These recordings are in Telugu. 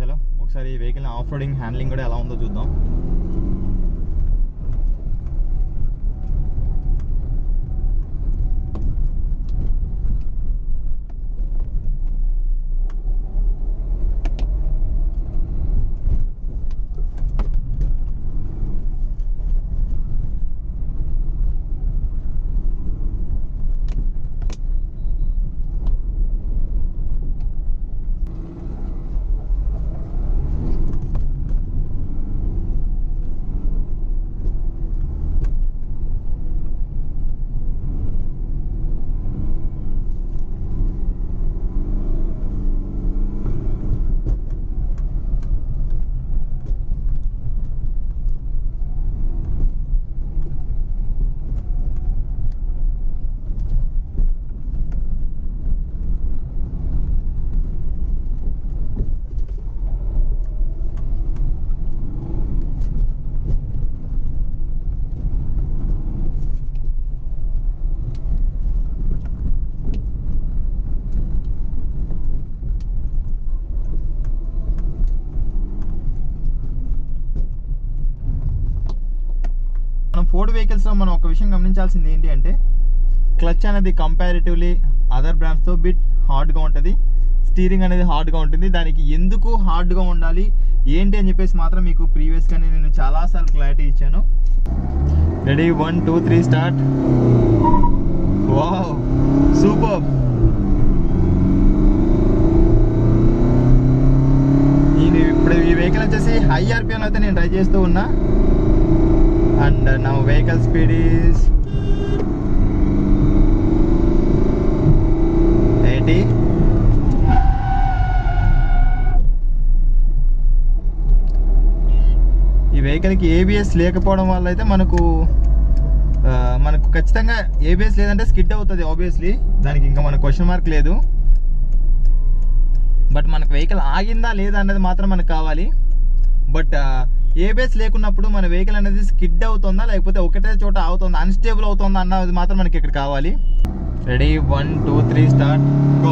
చలో ఒకసారి ఈ వెహికల్ ఆఫ్ రోడింగ్ హ్యాండ్లింగ్ కూడా ఎలా ఉందో చూద్దాం మనం ఫోర్డ్ వెహికల్స్లో మనం ఒక విషయం గమనించాల్సింది ఏంటి అంటే క్లచ్ అనేది కంపారిటివ్లీ అదర్ బ్రాండ్స్తో బిట్ హార్డ్గా ఉంటుంది స్టీరింగ్ అనేది హార్డ్గా ఉంటుంది దానికి ఎందుకు హార్డ్గా ఉండాలి ఏంటి అని చెప్పేసి మాత్రం మీకు ప్రీవియస్గానే నేను చాలాసార్లు క్లారిటీ ఇచ్చాను ready one two three start wow super ఈ ఇప్పుడు ఈ వెహికల్ వచ్చేసి హై ఆర్పిఎం అయితే నేను ట్రై చేస్తూ ఉన్నా అండ్ నా వెహికల్ స్పీడ్ ఈస్ ఎయిటీ ఈ వెహికల్కి ఏబిఎస్ లేకపోవడం వల్ల అయితే మనకు ఆ, మనకు ఖచ్చితంగా ఏబిఎస్ లేదంటే స్కిడ్ అవుతుంది ఆబ్వియస్లీ దానికి ఇంకా మన క్వశ్చన్ మార్క్ లేదు బట్ మనకు వెహికల్ ఆగిందా లేదా అనేది మాత్రం మనకు కావాలి బట్ ఏబిఎస్ లేకున్నప్పుడు మన వెహికల్ అనేది స్కిడ్ అవుతుందా లేకపోతే ఒకటే చోట అవుతుందా అన్స్టేబుల్ అవుతుందా అన్నది మాత్రం మనకి ఇక్కడ కావాలి ready one two three start go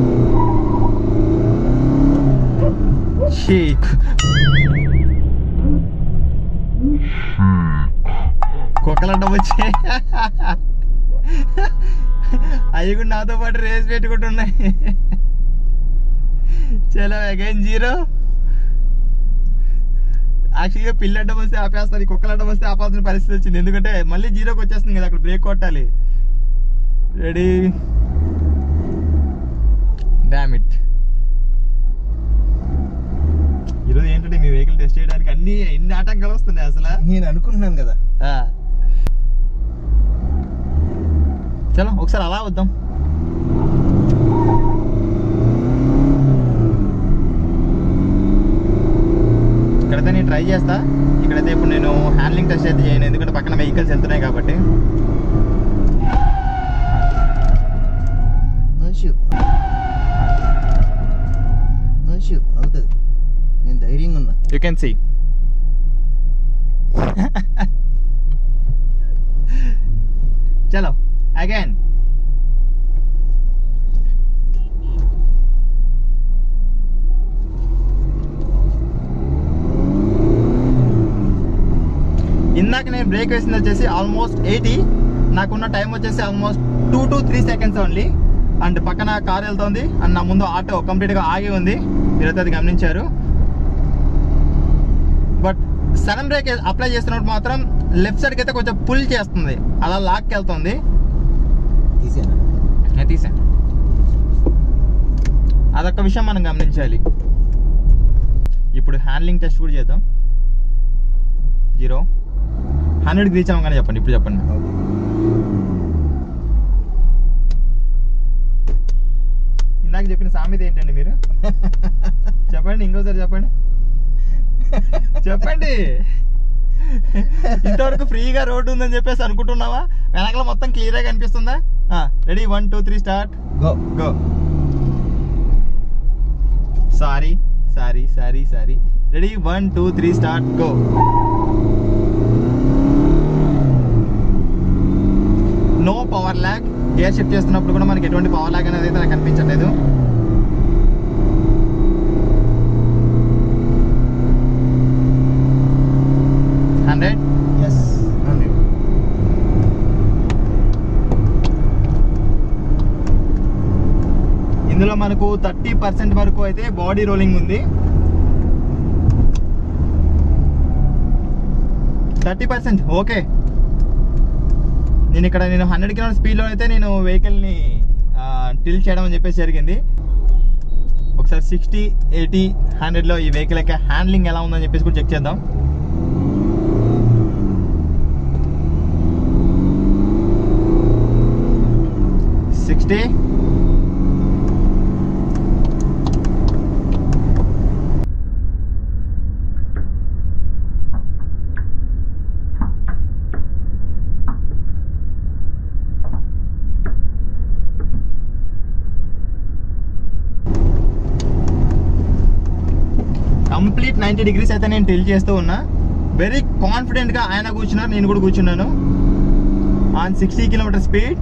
కుక్కలంట వచ్చి అవి కూడా నాతో పాటు రేస్ పెట్టుకుంటున్నాయి చలో అగైన్ జీరో యాక్చువల్గా పిల్లి అడ్డం వస్తే ఆపేస్తారు ఈ కుక్కలు అడ్డం వస్తే ఆపాల్సిన పరిస్థితి వచ్చింది ఎందుకంటే మళ్ళీ జీరోకి వచ్చేస్తుంది కదా అక్కడ బ్రేక్ కొట్టాలి రెడీ డామ్ ఇట్ ఈరోజు ఏంటంటే మీ వెహికల్ టెస్ట్ చేయడానికి అన్ని ఎన్ని ఆటంకాలు వస్తున్నాయి అసలు నేను అనుకుంటున్నాను కదా ఆ. చలో ఒకసారి అలా వద్దాం ఇక్కడైతే నేను ట్రై చేస్తా ఇక్కడైతే ఇప్పుడు నేను హ్యాండ్లింగ్ టెస్ట్ అయితే చేయను ఎందుకంటే పక్కన వెహికల్స్ వెళ్తున్నాయి కాబట్టి నో ఇష్యూ నో ఇష్యూ అవుతుంది నేను ధైర్యంగా ఉన్నా యూ కెన్ సీ చలో అగైన్ ఇందాక నేను బ్రేక్ వేసింది వచ్చేసి ఆల్మోస్ట్ ఎయిటీ నాకున్న టైం వచ్చేసి almost two to three seconds only and పక్కన కార్ వెళ్తుంది అండ్ నా ముందు ఆటో కంప్లీట్గా ఆగి ఉంది మీరైతే అది గమనించారు బట్ సడన్ బ్రేక్ అప్లై చేస్తున్నప్పుడు మాత్రం లెఫ్ట్ సైడ్కి అయితే కొంచెం పుల్ చేస్తుంది అలా లాక్కి వెళ్తుంది తీసాను నేను తీసాను అదొక విషయం మనం గమనించాలి ఇప్పుడు హ్యాండ్లింగ్ టెస్ట్ కూడా చేద్దాం జీరో హండ్రెడ్కి రీచ్ అవ్వగానే చెప్పండి ఇప్పుడు చెప్పండి ఇందాక చెప్పిన సామెత ఏంటండి మీరు చెప్పండి ఇంకోసారి చెప్పండి చెప్పండి ఇంతవరకు ఫ్రీగా రోడ్డు ఉందని చెప్పేసి అనుకుంటున్నావా వెనకాల మొత్తం క్లియర్గా కనిపిస్తుందా ready one two three start go go sorry sorry sorry sorry ready one two three start go no power lack gear shift చేస్తున్నప్పుడు కూడా మనకి ఎటువంటి పవర్ ల్యాక్ అనేది అయితే నాకు కనిపించట్లేదు మనకు థర్టీ పర్సెంట్ వరకు అయితే బాడీ రోలింగ్ ఉంది థర్టీ పర్సెంట్ ఓకే నేను ఇక్కడ నేను హండ్రెడ్ కిలోమీటర్ స్పీడ్లో అయితే నేను వెహికల్ని టిల్ చేయడం అని చెప్పేసి జరిగింది ఒకసారి సిక్స్టీ ఎయిటీ హండ్రెడ్లో ఈ వెహికల్ యొక్క హ్యాండ్లింగ్ ఎలా ఉందని చెప్పేసి కూడా చెక్ చేద్దాం సిక్స్టీ కంప్లీట్ నైంటీ డిగ్రీస్ అయితే నేను టిల్ చేస్తూ ఉన్నా వెరీ కాన్ఫిడెంట్గా ఆయన కూర్చున్నారు నేను కూడా కూర్చున్నాను ఆన్ సిక్స్టీ కిలోమీటర్ స్పీడ్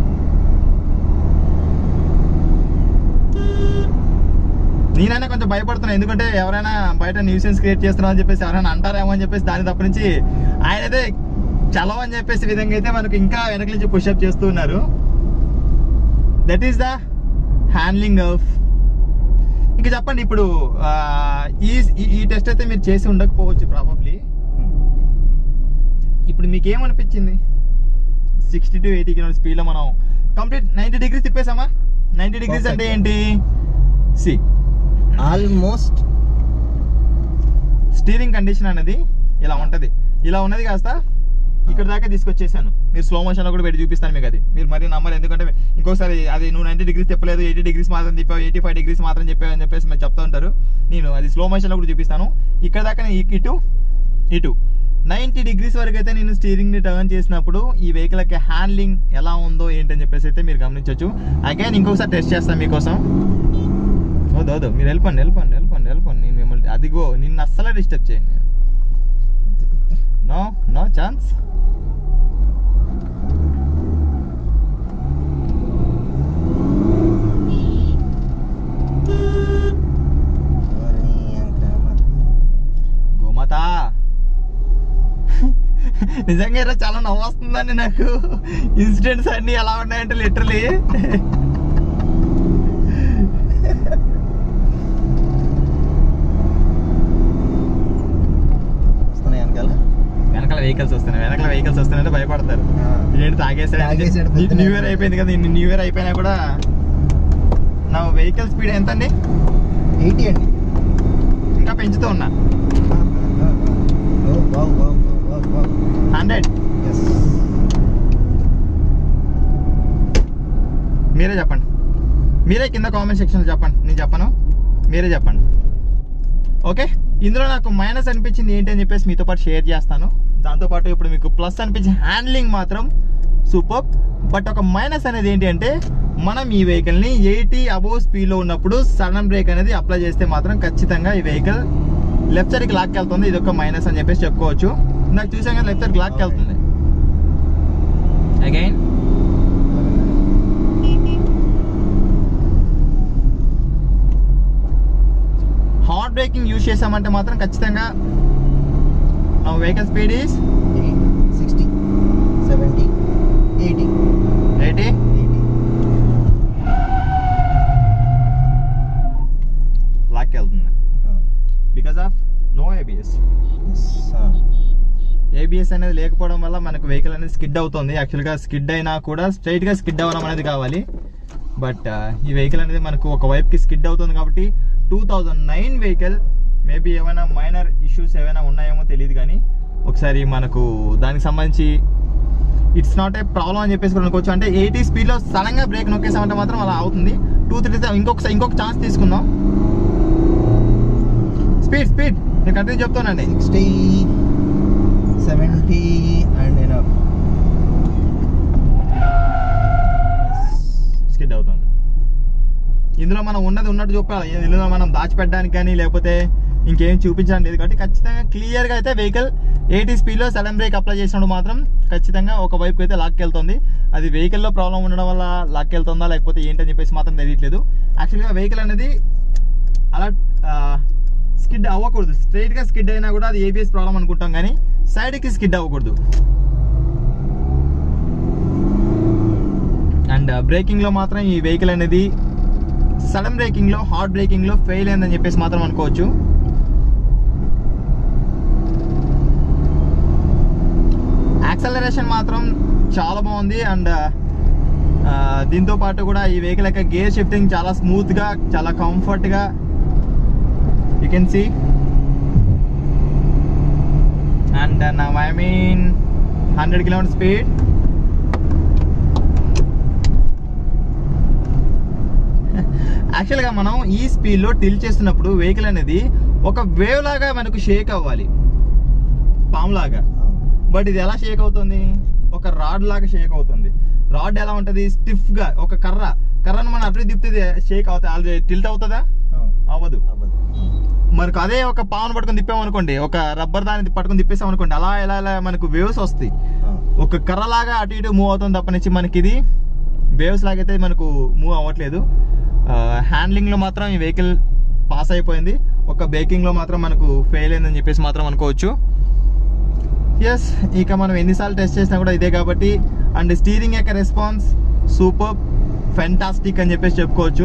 నేనైనా కొంచెం భయపడుతున్నాను ఎందుకంటే ఎవరైనా బయట న్యూసెన్స్ క్రియేట్ చేస్తున్నాం అని చెప్పేసి ఎవరైనా అంటారేమో అని చెప్పేసి దాని తప్ప నుంచి ఆయన అయితే చలవ అని చెప్పేసి విధంగా అయితే మనకు ఇంకా వెనక నుంచి పుషప్ చేస్తూ ఉన్నారు that is the handling of ఇంకా చెప్పండి ఇప్పుడు ఆ, ఈ ఈ- ఈ టెస్ట్ అయితే మీరు చేసి ఉండకపోవచ్చు ప్రాబబ్లీ ఇప్పుడు మీకు ఏమనిపించింది సిక్స్టీ టు ఎయిటీ కిలోమీటర్ స్పీడ్లో మనం కంప్లీట్ నైంటీ డిగ్రీస్ తిప్పేసామా నైంటీ డిగ్రీస్ అంటే Perfect. ఏంటి సి ఆల్మోస్ట్ స్టీరింగ్ కండిషన్ అనేది ఇలా ఉంటది ఇలా ఉన్నది కాస్త ఇక్కడ దాకా తీసుకొచ్చేసాను మీరు స్లో మోషన్ లో కూడా పెట్టి చూపిస్తాను మీకు అది మీరు మరి నమ్మరు ఎందుకంటే ఇంకోసారి అది నువ్వు నైన్టీ డిగ్రీస్ చెప్పలేదు ఎయిటీ డిగ్రీస్ మాత్రం చెప్పావు ఎయిటీ ఫైవ్ డిగ్రీస్ మాత్రం చెప్పావు అని చెప్పేసి మీరు చెప్తా ఉంటారు నేను అది స్లో మోషన్ లో కూడా చూపిస్తాను ఇక్కడ దాకా నేను ఇటు ఇటు నైంటీ డిగ్రీస్ వరకు అయితే నేను స్టీరింగ్ ని టర్న్ చేసినప్పుడు ఈ వెహికల్ యొక్క హ్యాండ్లింగ్ ఎలా ఉందో ఏంటని చెప్పేసి అయితే మీరు గమనించవచ్చు అగైన్ ఇంకొకసారి టెస్ట్ చేస్తాను మీకోసం వద్దు వద్దు మీరు వెళ్ళిపోండి వెళ్ళిపోండి వెళ్ళిపోండి వెళ్ళిపోండి నేను మిమ్మల్ని అదిగో నిన్ను అస్సలే డిస్టర్బ్ చేయండి నో నో ఛాన్స్ గోమాత నిజంగా ఈరోజు చాలా నవ్వు వస్తుందండి నాకు ఇన్సిడెంట్స్ అన్ని ఎలా ఉన్నాయంటే లిటరలీ వస్తున్నాయి వెనకాల వెనకాల వెహికల్స్ వస్తున్నాయి వెనకాల వెహికల్స్ వస్తున్నాయంటే భయపడతారు ఏంటి తాగేసాడు తాగేసాడు న్యూ పొద్దున్నే. ఇయర్ అయిపోయింది కదా న్యూ ఇయర్ అయిపోయినా కూడా నా వెహికల్ స్పీడ్ ఎంత అండి ఎయిటీ అండి ఇంకా పెంచుతూ ఉన్నా ఓ wow wow wow wow hundred yes మీరే చెప్పండి మీరే కింద కామెంట్ సెక్షన్లో చెప్పండి నేను చెప్పను మీరే చెప్పండి ఓకే ఇందులో నాకు మైనస్ అనిపించింది ఏంటి అని చెప్పేసి మీతో పాటు షేర్ చేస్తాను దాంతోపాటు ఇప్పుడు మీకు ప్లస్ అనిపించిన హ్యాండ్లింగ్ మాత్రం సూపర్ బట్ ఒక మైనస్ అనేది ఏంటి అంటే మనం ఈ వెహికల్ని ఎయిటీ అబోవ్ స్పీడ్లో ఉన్నప్పుడు సడన్ బ్రేక్ అనేది అప్లై చేస్తే మాత్రం ఖచ్చితంగా ఈ వెహికల్ లెఫ్ట్ సైడ్కి లాక్కి వెళ్తుంది ఇది ఒక మైనస్ అని చెప్పేసి చెప్పుకోవచ్చు నాకు చూసాం కదా లెఫ్ట్ సైడ్కి లాక్కి వెళ్తుంది అగైన్ హార్డ్ బ్రేకింగ్ యూజ్ చేసామంటే మాత్రం ఖచ్చితంగా vehicle speed is sixty seventy eighty eighty eighty లాక్కి వెళ్తుంది because of no ABS yes ABS అనేది లేకపోవడం వల్ల మనకు వెహికల్ అనేది స్కిడ్ అవుతుంది యాక్చువల్గా స్కిడ్ అయినా కూడా స్ట్రైట్గా స్కిడ్ అవ్వడం అనేది కావాలి బట్ ఈ వెహికల్ అనేది మనకు ఒక వైపుకి స్కిడ్ అవుతుంది కాబట్టి two thousand nine vehicle maybe ఏమైనా మైనర్ ఇష్యూస్ ఏమైనా ఉన్నాయేమో తెలియదు కానీ ఒకసారి మనకు దానికి సంబంధించి ఇట్స్ నాట్ ఏ ప్రాబ్లం అని చెప్పేసి కూడా అనుకోవచ్చు అంటే ఎయిటీ స్పీడ్లో సడన్గా బ్రేక్ నొక్కేసామంటే మాత్రం అలా అవుతుంది టూ త్రీ ఇంకొకసారి ఇంకొక ఛాన్స్ తీసుకుందాం స్పీడ్ స్పీడ్ నేను కంటిన్యూ చెప్తానండి sixty seventy and enough skid అవుతుంది ఇందులో మనం ఉన్నది ఉన్నట్టు చూపాలి ఇందులో మనం దాచిపెట్టడానికి కానీ లేకపోతే ఇంకేం చూపించడం లేదు కాబట్టి ఖచ్చితంగా క్లియర్గా అయితే వెహికల్ ఎయిటీ స్పీడ్లో సడన్ బ్రేక్ అప్లై చేసినప్పుడు మాత్రం ఖచ్చితంగా ఒక వైపుకి అయితే లాక్కి వెళ్తుంది అది వెహికల్లో ప్రాబ్లం ఉండడం వల్ల లాక్కి వెళ్తుందా లేకపోతే ఏంటని చెప్పేసి మాత్రం తెలియట్లేదు యాక్చువల్గా వెహికల్ అనేది అలా స్కిడ్ అవ్వకూడదు స్ట్రైట్గా స్కిడ్ అయినా కూడా అది ఏబిఎస్ ప్రాబ్లం అనుకుంటాం కానీ సైడ్కి స్కిడ్ అవ్వకూడదు అండ్ బ్రేకింగ్లో మాత్రం ఈ వెహికల్ అనేది సడన్ బ్రేకింగ్ లో హార్డ్ బ్రేకింగ్ లో ఫెయిల్ అయిందని చెప్పేసి మాత్రం అనుకోవచ్చు యాక్సలరేషన్ మాత్రం చాలా బాగుంది అండ్ దీంతో పాటు కూడా ఈ వెహికల్ యొక్క గేర్ షిఫ్టింగ్ చాలా స్మూత్ గా చాలా కంఫర్ట్ గా you can see and now I mean hundred kilometer speed యాక్చువల్గా మనం ఈ స్పీడ్లో టిల్ చేస్తున్నప్పుడు వెహికల్ అనేది ఒక వేవ్ లాగా మనకు షేక్ అవ్వాలి పామ్ లాగా బట్ ఇది ఎలా షేక్ అవుతుంది ఒక రాడ్ లాగా షేక్ అవుతుంది రాడ్ ఎలా ఉంటుంది స్టిఫ్ గా ఒక కర్ర కర్రను మనం అటు తిప్పితే షేక్ అవుతుంది అది టిల్ట్ అవుతుందా అవ్వదు అవ్వదు మనకు అదే ఒక పావును పట్టుకొని తిప్పామనుకోండి ఒక రబ్బర్ దాన్ని పట్టుకొని తిప్పేసాం అనుకోండి అలా ఎలా ఎలా మనకు వేవ్స్ వస్తాయి ఒక కర్రలాగా అటు ఇటు మూవ్ అవుతుంది తప్పనిచ్చి మనకి ఇది వేవ్స్ లాగైతే మనకు మూవ్ అవ్వట్లేదు హ్యాండ్లింగ్ లో మాత్రం ఈ వెహికల్ పాస్ అయిపోయింది ఒక బేకింగ్ లో మాత్రం మనకు ఫెయిల్ అయిందని చెప్పేసి మాత్రం అనుకోవచ్చు ఎస్ ఇక మనం ఎన్నిసార్లు టెస్ట్ చేసినా కూడా ఇదే కాబట్టి అండ్ స్టీరింగ్ యొక్క రెస్పాన్స్ సూపర్ ఫెంటాస్టిక్ అని చెప్పేసి చెప్పుకోవచ్చు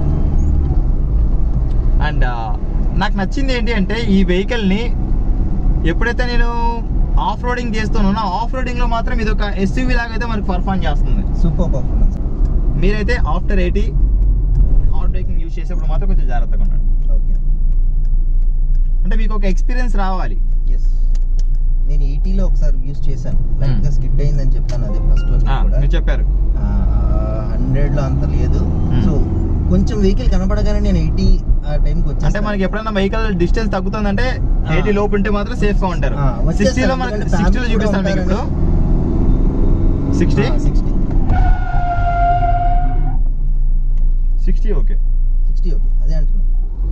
అండ్ నాకు నచ్చింది ఏంటి అంటే ఈ వెహికల్ని ఎప్పుడైతే నేను ఆఫ్ రోడింగ్ చేస్తున్నానో ఆఫ్ రోడింగ్లో మాత్రం ఇది ఒక ఎస్యూవీ లాగా అయితే మనకు పర్ఫామ్ చేస్తుంది సూపర్ పర్ఫార్మెన్స్ మీరైతే after eighty hard braking use చేసేప్పుడు మాత్రం కొంచెం జాగ్రత్తగా ఉండండి ఓకే అంటే మీకు ఒక ఎక్స్పీరియన్స్ రావాలి ఎస్ నేను ఈటీలో ఒకసారి యూస్ చేశాను లైట్ గా స్కిడ్ అయిందని చెప్పాను అదే ఫస్ట్ వన్ ఆ, కూడా మీరు చెప్పారు హండ్రెడ్ లో అంత లేదు Hmm. సో కొంచెం వెహికల్ కనపడగానే నేను ఎయిటీ ఆ టైంకి అంటే వచ్చేసాను మనకి ఎప్పుడైనా వెహికల్ డిస్టెన్స్ తగ్గుతుందంటే ఆ. ఎయిటీ లోపు ఉంటే మాత్రం సేఫ్ గా ఉంటారు ఆ, వచ్చేస్తారు. సిక్స్టీలో మనకి ఎందుకంటే సిక్స్టీలో family కూడా చూపిస్తాను మీకు ఇప్పుడు ఉంటారని. Sixty sixty sixty okay sixty okay అదే అంటున్నాను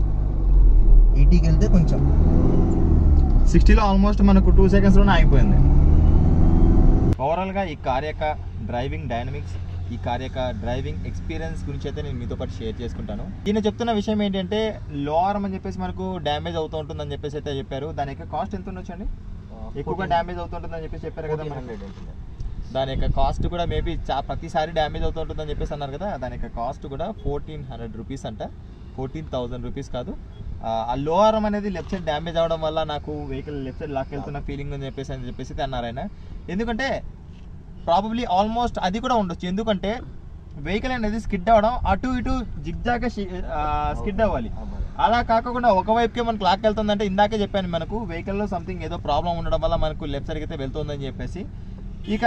ఎయిటీకి వెళ్తే కొంచెం సిక్స్టీలో ఆల్మోస్ట్ మనకు టూ సెకండ్స్లోనే ఆగిపోయింది ఓవరాల్గా ఈ కార్ యొక్క డ్రైవింగ్ డైనమిక్స్ ఈ కార్ యొక్క డ్రైవింగ్ ఎక్స్పీరియన్స్ గురించి అయితే నేను మీతో పాటు షేర్ చేసుకుంటాను ఈయన చెప్తున్న విషయం ఏంటంటే లో ఆర్మ్ అని చెప్పేసి మనకు డ్యామేజ్ అవుతూ ఉంటుందని చెప్పేసి అయితే చెప్పారు దాని యొక్క కాస్ట్ ఎంత ఉండొచ్చండి ఎక్కువగా డ్యామేజ్ అవుతుంటుందని చెప్పేసి చెప్పారు కదా మనకు. హండ్రెడ్ ఉంటుంది దాని యొక్క కాస్ట్ కూడా మేబీ చా ప్రతిసారి డ్యామేజ్ అవుతుంటుందని చెప్పేసి అన్నారు కదా దాని యొక్క కాస్ట్ కూడా ఫోర్టీన్ హండ్రెడ్ రూపీస్ అంట ఫోర్టీన్ థౌసండ్ రూపీస్ కాదు ఆ, ఆ లోవర్ అనేది లెఫ్ట్ సైడ్ డ్యామేజ్ అవడం వల్ల నాకు వెహికల్ లెఫ్ట్ సైడ్ లాక్కెళ్తున్న ఫీలింగ్ అని చెప్పేసి అని చెప్పేసి అయితే అన్నారు ఆయన ఎందుకంటే ప్రాబబ్లీ ఆల్మోస్ట్ అది కూడా ఉండొచ్చు ఎందుకంటే వెహికల్ అనేది స్కిడ్ అవ్వడం అటు ఇటు జిగ్జాగా స్కిడ్ అవ్వాలి అలా కాకుండా ఒకవైపుకే మనకు లాక్ వెళ్తుందంటే ఇందాకే చెప్పాను మనకు వెహికల్లో సంథింగ్ ఏదో ప్రాబ్లం ఉండడం వల్ల మనకు లెఫ్ట్ సైడ్కి అయితే వెళ్తుందని చెప్పేసి ఇక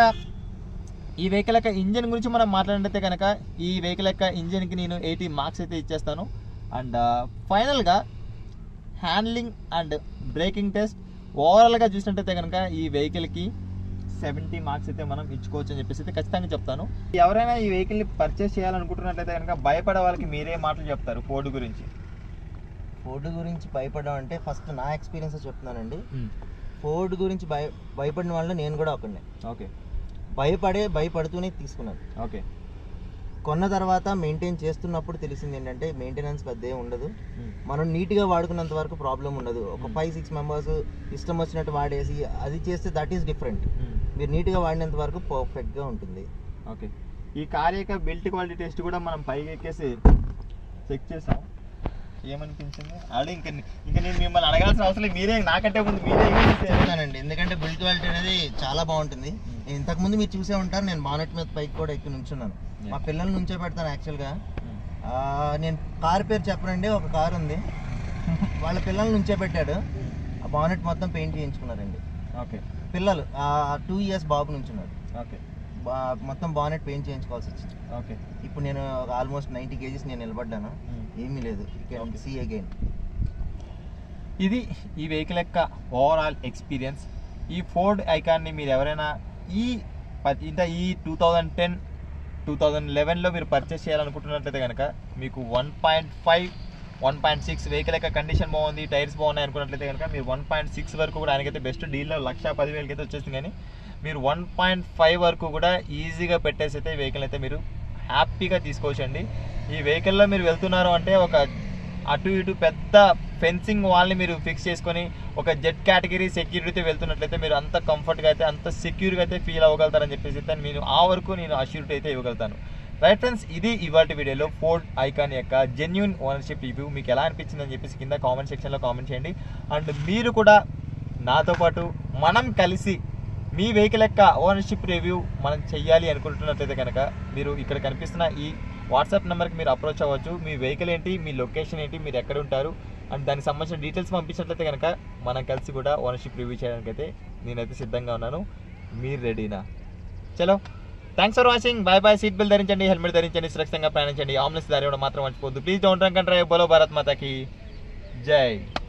ఈ వెహికల్ యొక్క ఇంజన్ గురించి మనం మాట్లాడితే కనుక ఈ వెహికల్ యొక్క ఇంజన్కి నేను ఎయిటీ మార్క్స్ అయితే ఇచ్చేస్తాను అండ్ ఫైనల్గా హ్యాండ్లింగ్ అండ్ బ్రేకింగ్ టెస్ట్ ఓవరాల్గా చూసినట్టయితే కనుక ఈ వెహికల్కి సెవెంటీ మార్క్స్ అయితే మనం ఇచ్చుకోవచ్చు అని చెప్పేసి అయితే ఖచ్చితంగా చెప్తాను ఎవరైనా ఈ వెహికల్ని పర్చేస్ చేయాలనుకుంటున్నట్లయితే కనుక భయపడే వాళ్ళకి మీరే మాటలు చెప్తారు ఫోర్డ్ గురించి ఫోర్డ్ గురించి భయపడడం అంటే ఫస్ట్ నా ఎక్స్పీరియన్స్ చెప్తున్నానండి ఫోర్డ్ గురించి భయ భయపడిన వాళ్ళు నేను కూడా ఒకడినే ఓకే భయపడే భయపడుతూనే తీసుకున్నాను ఓకే కొన్న తర్వాత మెయింటైన్ చేస్తున్నప్పుడు తెలిసింది ఏంటంటే మెయింటెనెన్స్ పెద్ద ఏం ఉండదు మనం నీట్గా వాడుకున్నంత వరకు ప్రాబ్లం ఉండదు ఒక ఫైవ్ సిక్స్ మెంబర్స్ ఇష్టం వచ్చినట్టు వాడేసి అది చేస్తే దట్ ఈస్ డిఫరెంట్ మీరు నీట్గా వాడినంత వరకు పర్ఫెక్ట్గా ఉంటుంది ఓకే ఈ కార్ యొక్క బెల్ట్ క్వాలిటీ టెస్ట్ కూడా మనం పైకి ఎక్కేసి చెక్ చేసాం ఏమనిపించింది ఆల్రెడీ ఇంకా ఇంకా నేను మిమ్మల్ని అడగాల్సిన అవసరం లేదు. మీరే నాకంటే ముందు మీరే ఎక్కేసారు. చెప్తానండి ఎందుకంటే బిల్డ్ క్వాలిటీ అనేది చాలా బాగుంటుంది నేను ఇంతకు ముందు మీరు చూసే ఉంటారు నేను బానెట్ మీద పైకి కూడా ఎక్కి నుంచున్నాను మా పిల్లల నుంచే పెడతాను యాక్చువల్గా నేను కార్ పేరు చెప్పనండి ఒక కార్ ఉంది వాళ్ళ పిల్లల నుంచే పెట్టాడు ఆ బానెట్ మొత్తం పెయింట్ చేయించుకున్నారండి ఓకే పిల్లలు టూ ఇయర్స్ బాబు నుంచున్నాడు ఓకే బా- మొత్తం బానెట్ పెయింట్ చేయించుకోవాల్సి వచ్చింది ఓకే ఇప్పుడు నేను ఆల్మోస్ట్ నైంటీ కేజీస్ నేను నిలబడ్డాను ఏమీ లేదు Okay. సీ అగైన్ ఇది ఈ వెహికల్ యొక్క ఓవరాల్ ఎక్స్పీరియన్స్ ఈ ఫోర్డ్ ఐకాన్ని మీరు ఎవరైనా ఈ ప- ఇంత ఈ two thousand ten two thousand లెవెన్లో మీరు పర్చేస్ చేయాలనుకుంటున్నట్లయితే కనుక మీకు one point five one point six vehicle యొక్క కండిషన్ బాగుంది టైర్స్ బాగున్నాయి అనుకున్నట్లయితే కనుక మీరు వన్ పాయింట్ సిక్స్ వరకు కూడా ఆయనకైతే బెస్ట్ డీల్లో లక్ష పదివేలకి అయితే వచ్చేసింది కానీ మీరు వన్ పాయింట్ ఫైవ్ వరకు కూడా ఈజీగా పెట్టేసి అయితే వెహికల్ అయితే మీరు హ్యాపీగా తీసుకోవచ్చండి ఈ వెహికల్లో మీరు వెళ్తున్నారు అంటే ఒక అటు ఇటు పెద్ద ఫెన్సింగ్ వాళ్ళని మీరు ఫిక్స్ చేసుకొని ఒక జెట్ కేటగిరీ సెక్యూరిటీతో వెళ్తున్నట్లయితే మీరు అంత కంఫర్ట్గా అయితే అంత సెక్యూర్గా అయితే ఫీల్ అవ్వగలుగుతారని చెప్పేసి అయితే మీరు ఆ వరకు నేను అష్యూరిటీ అయితే ఇవ్వగలుగుతాను రైట్ ఫ్రెండ్స్ ఇది ఇవాటి వీడియోలో ఫోర్డ్ ఐకాన్ యొక్క జెన్యున్ ఓనర్షిప్ రివ్యూ మీకు ఎలా అనిపించింది అని చెప్పేసి కింద కామెంట్ సెక్షన్లో కామెంట్ చేయండి అండ్ మీరు కూడా నాతో పాటు మనం కలిసి మీ వెహికల్ యొక్క ఓనర్షిప్ రివ్యూ మనం చెయ్యాలి అనుకుంటున్నట్లయితే కనుక మీరు ఇక్కడ కనిపిస్తున్న ఈ వాట్సాప్ నెంబర్కి మీరు అప్రోచ్ అవ్వచ్చు మీ వెహికల్ ఏంటి మీ లొకేషన్ ఏంటి మీరు ఎక్కడ ఉంటారు అండ్ దానికి సంబంధించిన డీటెయిల్స్ పంపించినట్లయితే కనుక మనం కలిసి కూడా ఓనర్షిప్ రివ్యూ చేయడానికి అయితే నేనైతే సిద్ధంగా ఉన్నాను మీరు రెడీనా చలో thanks for watching bye bye seat belt ధరించండి హెల్మెట్ ధరించండి సురక్షితంగా ప్రయాణించండి ఆంబులెన్స్ దారి ఇవ్వడం మాత్రం మర్చిపోద్దు please don't drunk and drive బోలో భారత్ మాతాకి జై